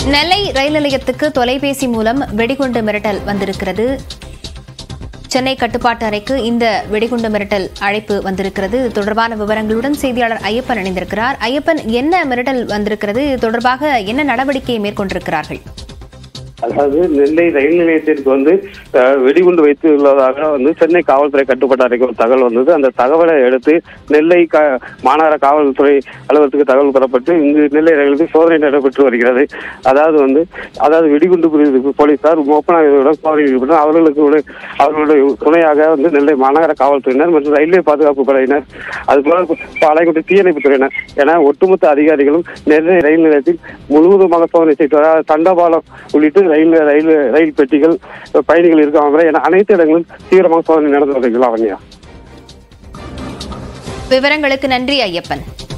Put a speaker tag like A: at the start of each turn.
A: நெல்லை ரயில் நிலையத்துக்கு தொலைபேசி மூலம் வெடிகுண்டு மிரட்டல் வந்திருக்கிறது சென்னை கட்டுப்பாட்டு அறைக்கு இந்த வெடிகுண்டு மிரட்டல் அழைப்பு வந்திருக்கிறது இது தொடர்பான விவரங்களுடன் செய்தியாளர் ஐயப்பன் இணைந்திருக்கிறார் ஐயப்பன் என்ன மிரட்டல் வந்திருக்கிறது இது தொடர்பாக என்ன நடவடிக்கையை மேற்கொண்டிருக்கிறார்கள்
B: அதாவது நெல்லை ரயில் நிலையத்திற்கு வந்து அஹ், வெடிகுண்டு வைத்து உள்ளதாக வந்து சென்னை காவல்துறை கட்டுப்பாட்டு அறைக்கு ஒரு தகவல் வந்தது அந்த தகவலை எடுத்து நெல்லை க மாநகர காவல்துறை அலுவலகத்துக்கு தகவல் பெறப்பட்டு இங்கு நெல்லை ரயிலுக்கு சோதனை நடைபெற்று வருகிறது அதாவது வந்து அதாவது வெடிகுண்டு பிரிவு போலீசார் மோப்பனாயுடன் சோதனை ஈடுபட்டு அவர்களுக்கு உடைய- அவர்களுடைய துணையாக வந்து நெல்லை மாநகர காவல்துறையினர் மற்றும் ரயில்வே பாதுகாப்பு படையினர் அதுபோல பாளையங்கோட்டை தீயணைப்பு துறையினர் என ஒட்டுமொத்த அதிகாரிகளும் நெல்லை ரயில் நிலையத்தில் முழுவதுமாக சோதனை செய்து வர தண்டவாளம் உள்ளிட்டு ரயில் ரயில் ரயில் பெட்டிகள் பயணிகள் இருக்காங்க என அனைத்து இடங்களிலும் தீவிரமாக சோதனை நடந்து வருகிறார் அவனியா
A: விவரங்களுக்கு நன்றி ஐயப்பன்